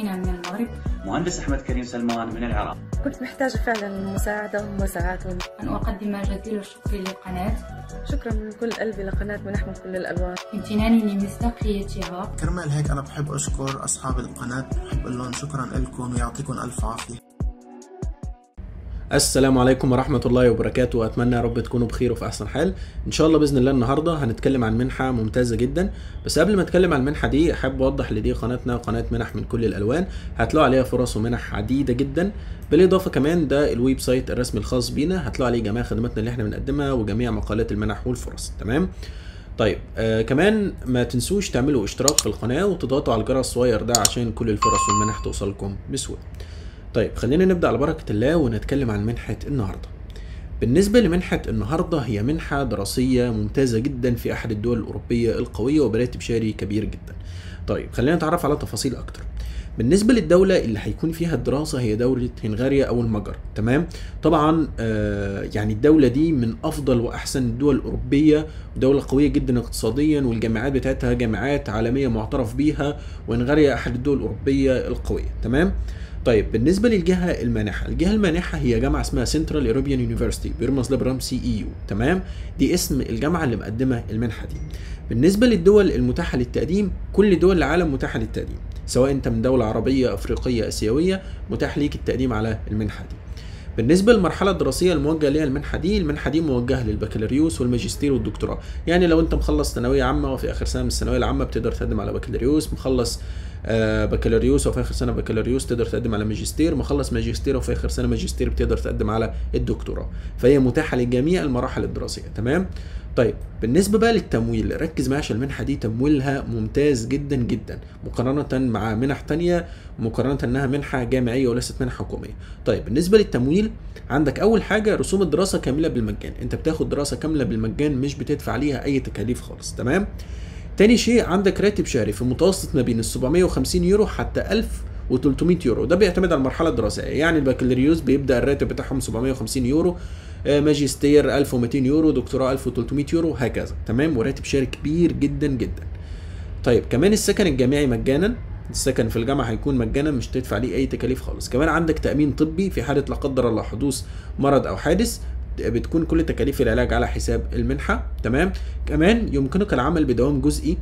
أنا من المغرب مهندس أحمد كريم سلمان من العراق كنت محتاجة فعلا مساعدة ومساعات أن أقدم جزيل الشكر للقناة شكرا من كل قلبي لقناة منح من كل الألوان امتناني لمصداقيتها كرمال هيك أنا بحب أشكر أصحاب القناة بحب أقول لهم شكرا لكم ويعطيكم ألف عافية السلام عليكم ورحمة الله وبركاته أتمنى يا رب تكونوا بخير وفي أحسن حال إن شاء الله بإذن الله النهاردة هنتكلم عن منحة ممتازة جدا بس قبل ما أتكلم عن المنحة دي أحب أوضح لدي قناتنا قناة منح من كل الألوان هتلاقوا عليها فرص ومنح عديدة جدا بالإضافة كمان ده الويب سايت الرسمي الخاص بينا هتلاقوا عليه جميع خدماتنا اللي احنا بنقدمها وجميع مقالات المنح والفرص تمام طيب آه كمان ما تنسوش تعملوا اشتراك في القناة وتضغطوا على الجرس الصغير ده عشان كل الفرص والمنح توصلكم بسهولة طيب خلينا نبدأ على بركة الله ونتكلم عن منحة النهاردة بالنسبة لمنحة النهاردة هي منحة دراسية ممتازة جدا في أحد الدول الأوروبية القوية وبراتب شهري كبير جدا طيب خلينا نتعرف على تفاصيل أكتر بالنسبة للدولة اللي هيكون فيها الدراسة هي دولة هنغاريا أو المجر تمام طبعا آه يعني الدولة دي من أفضل وأحسن الدول الأوروبية ودولة قوية جدا اقتصاديا والجامعات بتاعتها جامعات عالمية معترف بيها وهنغاريا أحد الدول الأوروبية القوية تمام طيب بالنسبه للجهه المانحه الجهه المانحه هي جامعه اسمها سنترال اوروبيان يونيفرسيتي بيرمز لها برقم سي اي يو تمام دي اسم الجامعه اللي مقدمه المنحه دي بالنسبه للدول المتاحه للتقديم كل دول العالم متاحه للتقديم سواء انت من دوله عربيه افريقيه اسيويه متاح ليك التقديم على المنحه دي بالنسبه للمرحله الدراسيه الموجهه ليها المنحه دي المنحه دي موجهه للبكالوريوس والماجستير والدكتوراه يعني لو انت مخلص ثانويه عامه وفي اخر سنه من الثانويه العامه بتقدر تقدم على بكالوريوس مخلص آه بكالوريوس وفي اخر سنه بكالوريوس تقدر تقدم على ماجستير مخلص ماجستير وفي اخر سنه ماجستير بتقدر تقدم على الدكتوراه فهي متاحه لجميع المراحل الدراسيه تمام طيب بالنسبه بقى للتمويل ركز معايا عشان المنحه دي تمويلها ممتاز جدا جدا مقارنه مع منح تانية مقارنه انها منحه جامعيه وليست منحه حكوميه طيب بالنسبه للتمويل عندك اول حاجه رسوم الدراسه كامله بالمجان انت بتاخد دراسه كامله بالمجان مش بتدفع عليها اي تكاليف خالص تمام تاني شيء عندك راتب شهري في متوسط ما بين ال 750 يورو حتى 1300 يورو ده بيعتمد على المرحله الدراسيه يعني البكالوريوس بيبدا الراتب بتاعهم 750 يورو ماجستير 1200 يورو دكتوراه 1300 يورو هكذا تمام وراتب شهري كبير جدا جدا طيب كمان السكن الجامعي مجانا السكن في الجامعه هيكون مجانا مش تدفع ليه اي تكاليف خالص كمان عندك تامين طبي في حاله لا قدر الله حدوث مرض او حادث بتكون كل تكاليف العلاج على حساب المنحه تمام كمان يمكنك العمل بدوام جزئي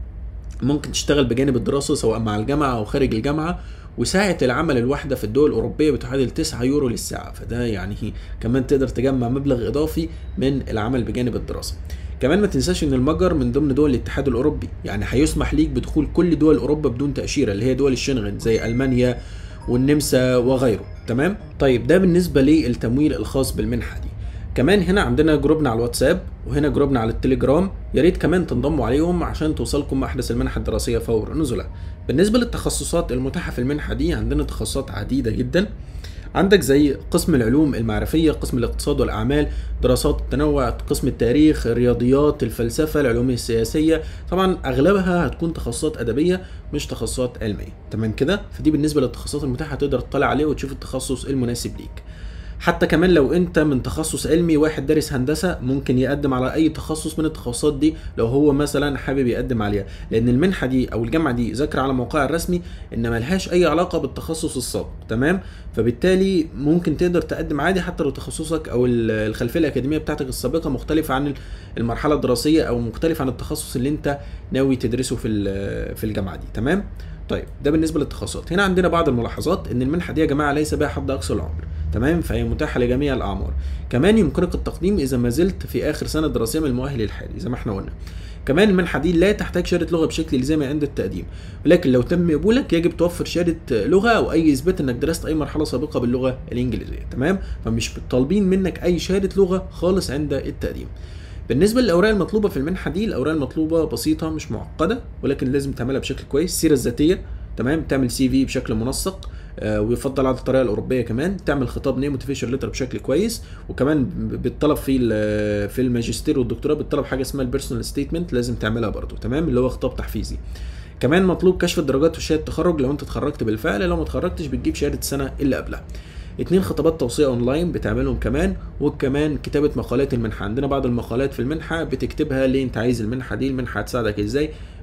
ممكن تشتغل بجانب الدراسه سواء مع الجامعه او خارج الجامعه وساعة العمل الواحدة في الدول الأوروبية بتعادل 9 يورو للساعة فده يعني كمان تقدر تجمع مبلغ إضافي من العمل بجانب الدراسة كمان ما تنساش ان المجر من ضمن دول الاتحاد الاوروبي يعني هيسمح ليك بدخول كل دول اوروبا بدون تاشيره اللي هي دول الشنغن زي المانيا والنمسا وغيره تمام طيب ده بالنسبه للتمويل الخاص بالمنحه دي كمان هنا عندنا جروبنا على الواتساب وهنا جروبنا على التليجرام يا ريت كمان تنضموا عليهم عشان توصلكم احدث المنح الدراسيه فور نزولها بالنسبه للتخصصات المتاحه في المنحه دي عندنا تخصصات عديده جدا عندك زي قسم العلوم المعرفيه قسم الاقتصاد والاعمال دراسات التنوع قسم التاريخ الرياضيات الفلسفه العلوم السياسيه طبعا اغلبها هتكون تخصصات ادبيه مش تخصصات علميه تمام كده فدي بالنسبه للتخصصات المتاحه تقدر تطلع عليه وتشوف التخصص المناسب ليك حتى كمان لو انت من تخصص علمي واحد دارس هندسه ممكن يقدم على اي تخصص من التخصصات دي لو هو مثلا حابب يقدم عليها لان المنحه دي او الجامعه دي ذاكره على موقعها الرسمي ان ملهاش اي علاقه بالتخصص السابق تمام فبالتالي ممكن تقدر تقدم عادي حتى لو تخصصك او الخلفيه الاكاديميه بتاعتك السابقه مختلفه عن المرحله الدراسيه او مختلفه عن التخصص اللي انت ناوي تدرسه في في الجامعه دي تمام طيب ده بالنسبه للتخصصات هنا عندنا بعض الملاحظات ان المنحه دي يا جماعه ليس بها حد اقصى العمر تمام فهي متاحه لجميع الاعمار كمان يمكنك التقديم اذا ما زلت في اخر سنه دراسيه من المؤهل الحالي زي ما احنا قلنا كمان المنحه دي لا تحتاج شهاده لغه بشكل الزامي عند التقديم ولكن لو تم قبولك يجب توفر شهاده لغه او اي اثبات انك درست اي مرحله سابقه باللغه الانجليزيه تمام فمش طالبين منك اي شهاده لغه خالص عند التقديم بالنسبه للاوراق المطلوبه في المنحه دي الاوراق المطلوبه بسيطه مش معقده ولكن لازم تعملها بشكل كويس السيره الذاتيه تمام تعمل سي في بشكل منسق آه ويفضل على الطريقه الاوروبيه كمان تعمل خطاب نيم موتيفيشن ليتر بشكل كويس وكمان بالطلب في في الماجستير والدكتوراه بالطلب حاجه اسمها البيرسونال ستيتمنت لازم تعملها برضو تمام اللي هو خطاب تحفيزي كمان مطلوب كشف الدرجات وشهاده التخرج لو انت اتخرجت بالفعل لو ما اتخرجتش بتجيب شهاده السنه اللي قبلها اتنين خطابات توصية اونلاين بتعملهم كمان وكمان كتابة مقالات المنحة عندنا بعض المقالات في المنحة بتكتبها ليه انت عايز المنحة دي المنحة هتساعدك ازاي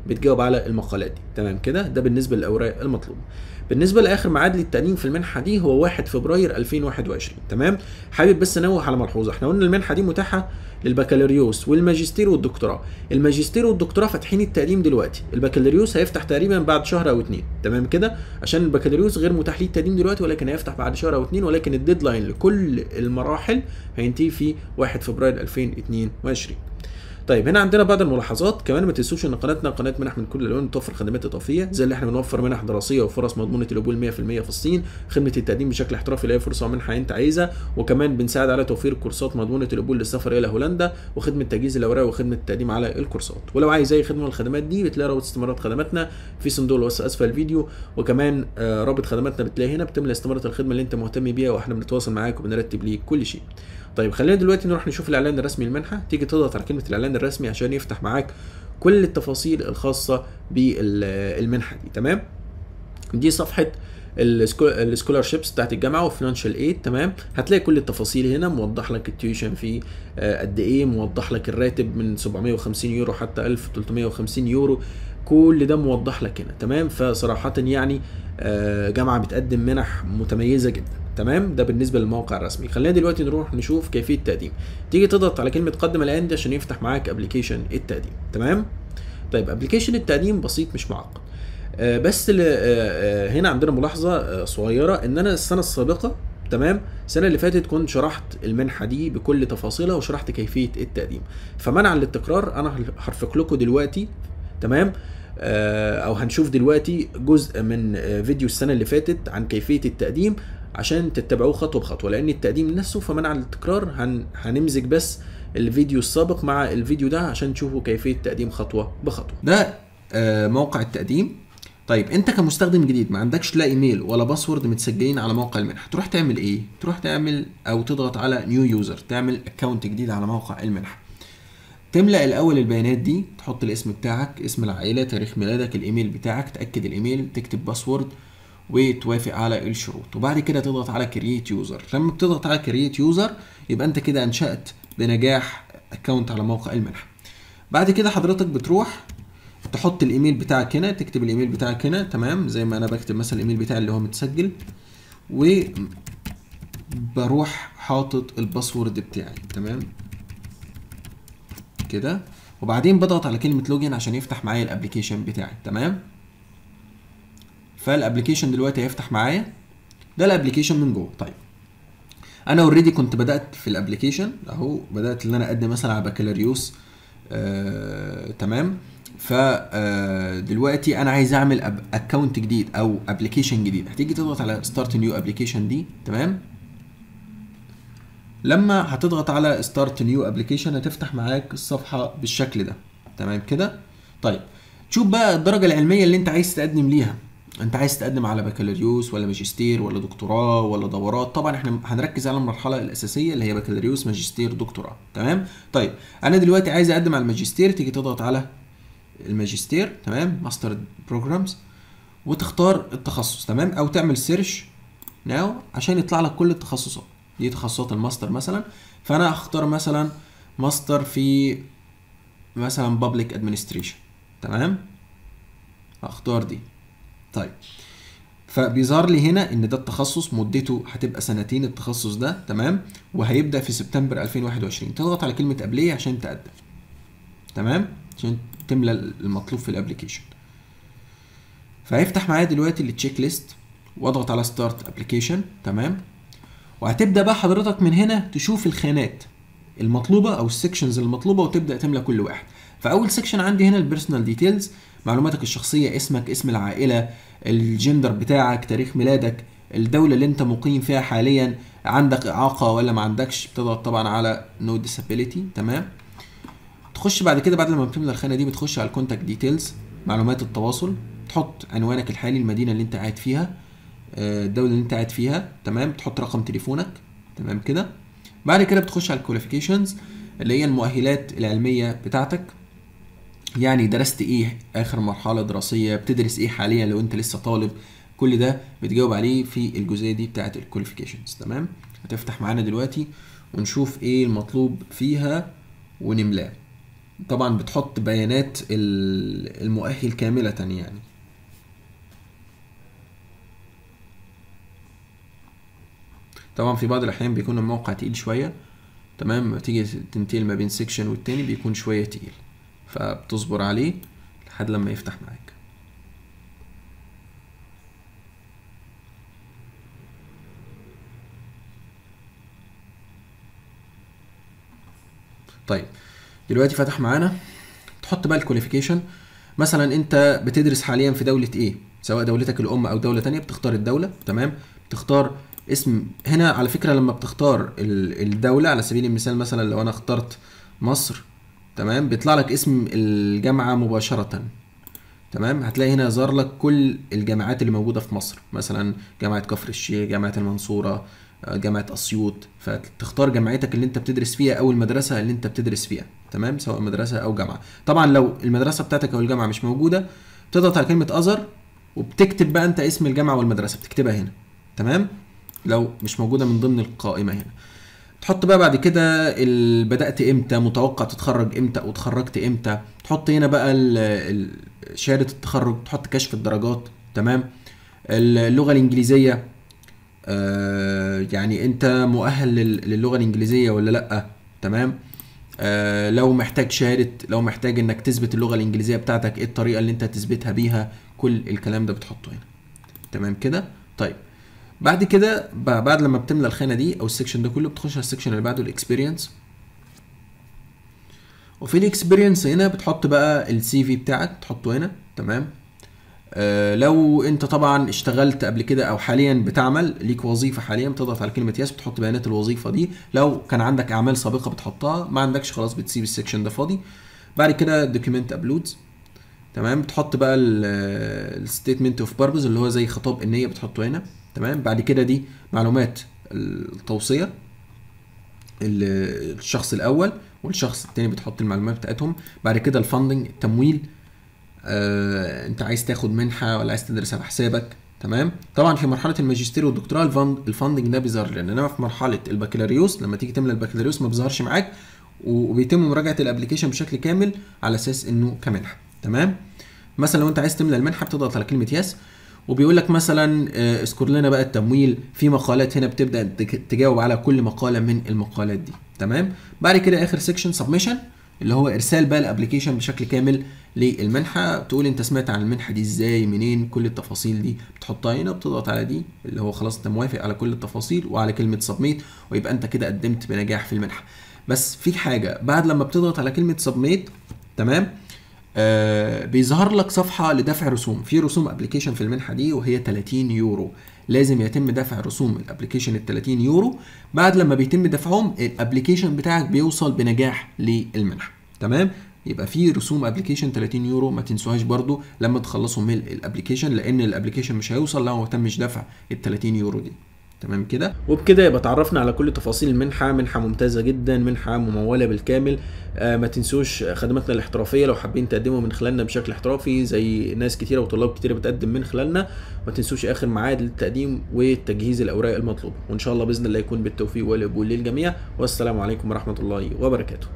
بتجاوب على المقالات دي تمام كده ده بالنسبه للاوراق المطلوبه بالنسبه لاخر ميعاد للتقديم في المنحه دي هو 1 فبراير 2021 تمام حابب بس انوه على ملحوظه احنا قلنا المنحه دي متاحه للبكالوريوس والماجستير والدكتوراه الماجستير والدكتوراه فاتحين التقديم دلوقتي البكالوريوس هيفتح تقريبا بعد شهر او اتنين تمام كده عشان البكالوريوس غير متاح ليه التقديم دلوقتي ولكن هيفتح بعد شهر او اتنين ولكن الديدلاين لكل المراحل هينتهي في 1 فبراير 2022 طيب هنا عندنا بعض الملاحظات كمان ما تنسوش ان قناتنا قناه منح من كل الالوان بتوفر خدمات اضافيه زي اللي احنا بنوفر منح دراسيه وفرص مضمونه القبول 100% في الصين خدمه التقديم بشكل احترافي لاي فرصه ومنحه انت عايزها وكمان بنساعد على توفير كورسات مضمونه القبول للسفر الى هولندا وخدمه تجهيز الاوراق وخدمه التقديم على الكورسات ولو عايز اي خدمه من الخدمات دي بتلاقي رابط استمارات خدماتنا في صندوق الوصف اسفل الفيديو وكمان آه، رابط خدماتنا بتلاقي هنا بتملى استماره الخدمه اللي انت مهتم بيها واحنا بنتواصل معاك وبنرتب ليك كل شيء طيب خلينا دلوقتي نروح نشوف الاعلان الرسمي للمنحه تيجي تضغط على كلمه الاعلان الرسمي عشان يفتح معاك كل التفاصيل الخاصه بالمنحه دي تمام دي صفحه السكولارشيبس بتاعت الجامعه وفينانشال ايد تمام هتلاقي كل التفاصيل هنا موضح لك التيوشن فيه آه، قد ايه موضح لك الراتب من 750 يورو حتى 1350 يورو كل ده موضح لك هنا تمام فصراحه يعني آه، جامعه بتقدم منح متميزه جدا تمام ده بالنسبه للموقع الرسمي خلينا دلوقتي نروح نشوف كيفيه التقديم تيجي تضغط على كلمه قدم الان دي عشان يفتح معاك ابلكيشن التقديم تمام طيب ابلكيشن التقديم بسيط مش معقد آه، بس ل- آه، آه، هنا عندنا ملاحظه آه، صغيره ان انا السنه السابقه تمام السنه اللي فاتت كنت شرحت المنحه دي بكل تفاصيلها وشرحت كيفيه التقديم فمنعا للتكرار انا هرفق لكم دلوقتي تمام آه، او هنشوف دلوقتي جزء من آه، فيديو السنه اللي فاتت عن كيفيه التقديم عشان تتبعوه خطوه بخطوه لان التقديم نفسه فمنعا للتكرار هن هنمزج بس الفيديو السابق مع الفيديو ده عشان تشوفوا كيفيه التقديم خطوه بخطوه ده آه، موقع التقديم طيب انت كمستخدم جديد ما عندكش لا ايميل ولا باسورد متسجلين على موقع المنحه تروح تعمل ايه تروح تعمل او تضغط على نيو يوزر تعمل اكونت جديد على موقع المنحه تملأ الأول البيانات دي تحط الاسم بتاعك اسم العائلة تاريخ ميلادك الإيميل بتاعك تأكد الإيميل تكتب باسورد وتوافق على الشروط وبعد كده تضغط على كرييت يوزر لما بتضغط على كرييت يوزر يبقى أنت كده أنشأت بنجاح أكونت على موقع المنحة بعد كده حضرتك بتروح تحط الايميل بتاعك هنا تكتب الايميل بتاعك هنا تمام زي ما انا بكتب مثلا الايميل بتاعي اللي هو متسجل وبروح حاطط الباسورد بتاعي تمام كده وبعدين بضغط على كلمه لوجين عشان يفتح معايا الابلكيشن بتاعي تمام فالابلكيشن دلوقتي هيفتح معايا ده الابلكيشن من جوه طيب انا اوريدي كنت بدات في الابلكيشن اهو بدات ان انا اقدم مثلا على بكالوريوس آه، تمام فدلوقتي انا عايز اعمل اكونت جديد او ابلكيشن جديد هتيجي تضغط على ستارت نيو ابلكيشن دي تمام لما هتضغط على ستارت نيو ابلكيشن هتفتح معاك الصفحه بالشكل ده تمام كده طيب شوف بقى الدرجه العلميه اللي انت عايز تقدم ليها انت عايز تقدم على بكالوريوس ولا ماجستير ولا دكتوراه ولا دورات طبعا احنا هنركز على المرحله الاساسيه اللي هي بكالوريوس ماجستير دكتوراه تمام طيب انا دلوقتي عايز اقدم على الماجستير تيجي تضغط على الماجستير تمام ماستر بروجرامز وتختار التخصص تمام او تعمل سيرش ناو عشان يطلع لك كل التخصصات دي تخصصات الماستر مثلا فانا هختار مثلا ماستر في مثلا بابليك ادمنستريشن تمام هختار دي طيب فبيظهر لي هنا ان ده التخصص مدته هتبقى سنتين التخصص ده تمام وهيبدا في سبتمبر 2021 تضغط على كلمه ابليه عشان تقدم تمام عشان تملى المطلوب في الابلكيشن فهيفتح معايا دلوقتي التشيك ليست واضغط على ستارت ابلكيشن تمام وهتبدا بقى حضرتك من هنا تشوف الخانات المطلوبه او السكشنز المطلوبه وتبدا تملى كل واحد فاول سكشن عندي هنا البيرسونال ديتيلز معلوماتك الشخصيه اسمك اسم العائله الجندر بتاعك تاريخ ميلادك الدوله اللي انت مقيم فيها حاليا عندك اعاقه ولا ما عندكش بتضغط طبعا على نو ديسابيليتي تمام تخش بعد كده بعد لما بتملى الخانه دي بتخش على الكونتاكت ديتيلز معلومات التواصل تحط عنوانك الحالي المدينه اللي انت قاعد فيها آه، الدوله اللي انت قاعد فيها تمام تحط رقم تليفونك تمام كده بعد كده بتخش على الكواليفيكيشنز اللي هي المؤهلات العلميه بتاعتك يعني درست ايه اخر مرحله دراسيه بتدرس ايه حاليا لو انت لسه طالب كل ده بتجاوب عليه في الجزئيه دي بتاعه الكواليفيكيشنز تمام هتفتح معانا دلوقتي ونشوف ايه المطلوب فيها ونملاه طبعا بتحط بيانات ال- المؤهل كاملة يعني طبعا في بعض الأحيان بيكون الموقع تقيل شوية تمام لما تيجي تنتقل ما بين سيكشن والتاني بيكون شوية تقيل فبتصبر عليه لحد لما يفتح معاك طيب دلوقتي فتح معانا تحط بقى الكواليفيكيشن مثلا انت بتدرس حاليا في دولة ايه سواء دولتك الام او دولة تانية بتختار الدولة تمام بتختار اسم هنا على فكرة لما بتختار ال- الدولة على سبيل المثال مثلا لو انا اخترت مصر تمام بيطلع لك اسم الجامعة مباشرة تمام هتلاقي هنا ظهر لك كل الجامعات اللي موجودة في مصر مثلا جامعة كفر الشيخ جامعة المنصورة آه، جامعة أسيوط فتختار جامعتك اللي انت بتدرس فيها او المدرسة اللي انت بتدرس فيها تمام سواء مدرسة او جامعة طبعا لو المدرسة بتاعتك او الجامعة مش موجودة بتضغط على كلمة أزر وبتكتب بقى انت اسم الجامعة والمدرسة بتكتبها هنا تمام لو مش موجودة من ضمن القائمة هنا تحط بقى بعد كده ال- بدأت امتى متوقع تتخرج امتى او اتخرجت امتى تحط هنا بقى ال- ال- شهادة التخرج تحط كشف الدرجات تمام اللغة الإنجليزية آه، يعني انت مؤهل لل- للغة الإنجليزية ولا لأ تمام آه، لو محتاج شهادة لو محتاج انك تثبت اللغة الإنجليزية بتاعتك ايه الطريقة اللي انت هتثبتها بيها كل الكلام ده بتحطه هنا تمام كده طيب بعد كده ب- بعد لما بتملى الخانه دي او السكشن ده كله بتخش على السكشن اللي بعده الاكسبيرينس وفي الاكسبيرينس هنا بتحط بقى السي في بتاعك تحطه هنا تمام آه لو انت طبعا اشتغلت قبل كده او حاليا بتعمل ليك وظيفه حاليا بتضغط على كلمه يس بتحط بيانات الوظيفه دي لو كان عندك اعمال سابقه بتحطها ما عندكش خلاص بتسيب السكشن ده فاضي بعد كده دوكيمنت ابلودز تمام بتحط بقى الستيتمنت اوف باربز اللي هو زي خطاب النيه بتحطه هنا تمام بعد كده دي معلومات التوصيه ال- الشخص الاول والشخص التاني بتحط المعلومات بتاعتهم بعد كده الفاندنج التمويل آه، انت عايز تاخد منحه ولا عايز تدرس على حسابك تمام طبعا في مرحله الماجستير والدكتوراه الفند الفاندنج ده بيظهر لنا انما في مرحله البكالوريوس لما تيجي تملى البكالوريوس ما بيظهرش معاك وبيتم مراجعه الابلكيشن بشكل كامل على اساس انه كمنحه تمام مثلا لو انت عايز تملى المنحه بتضغط على كلمه يس وبيقول لك مثلا آه، اذكر لنا بقى التمويل في مقالات هنا بتبدا تج- تجاوب على كل مقاله من المقالات دي تمام بعد كده اخر سيكشن سبمشن اللي هو ارسال بقى الابلكيشن بشكل كامل للمنحه تقول انت سمعت عن المنحه دي ازاي منين كل التفاصيل دي بتحطها هنا بتضغط على دي اللي هو خلاص انت موافق على كل التفاصيل وعلى كلمه سبميت ويبقى انت كده قدمت بنجاح في المنحه بس في حاجه بعد لما بتضغط على كلمه سبميت تمام آه بيظهر لك صفحه لدفع رسوم في رسوم ابلكيشن في المنحه دي وهي 30 يورو لازم يتم دفع رسوم الابلكيشن ال 30 يورو بعد لما بيتم دفعهم الابلكيشن بتاعك بيوصل بنجاح للمنحه تمام يبقى في رسوم ابلكيشن 30 يورو ما تنسوهاش برضو لما تخلصوا ملء الابلكيشن لان الابلكيشن مش هيوصل لو ما تمش دفع ال 30 يورو دي تمام كده وبكده يبقى اتعرفنا على كل تفاصيل المنحه منحه ممتازه جدا منحه مموله بالكامل آه ما تنسوش خدماتنا الاحترافيه لو حابين تقدموا من خلالنا بشكل احترافي زي ناس كتيره وطلاب كتيره بتقدم من خلالنا ما تنسوش اخر ميعاد للتقديم وتجهيز الاوراق المطلوبه وان شاء الله باذن الله يكون بالتوفيق والقبول للجميع والسلام عليكم ورحمه الله وبركاته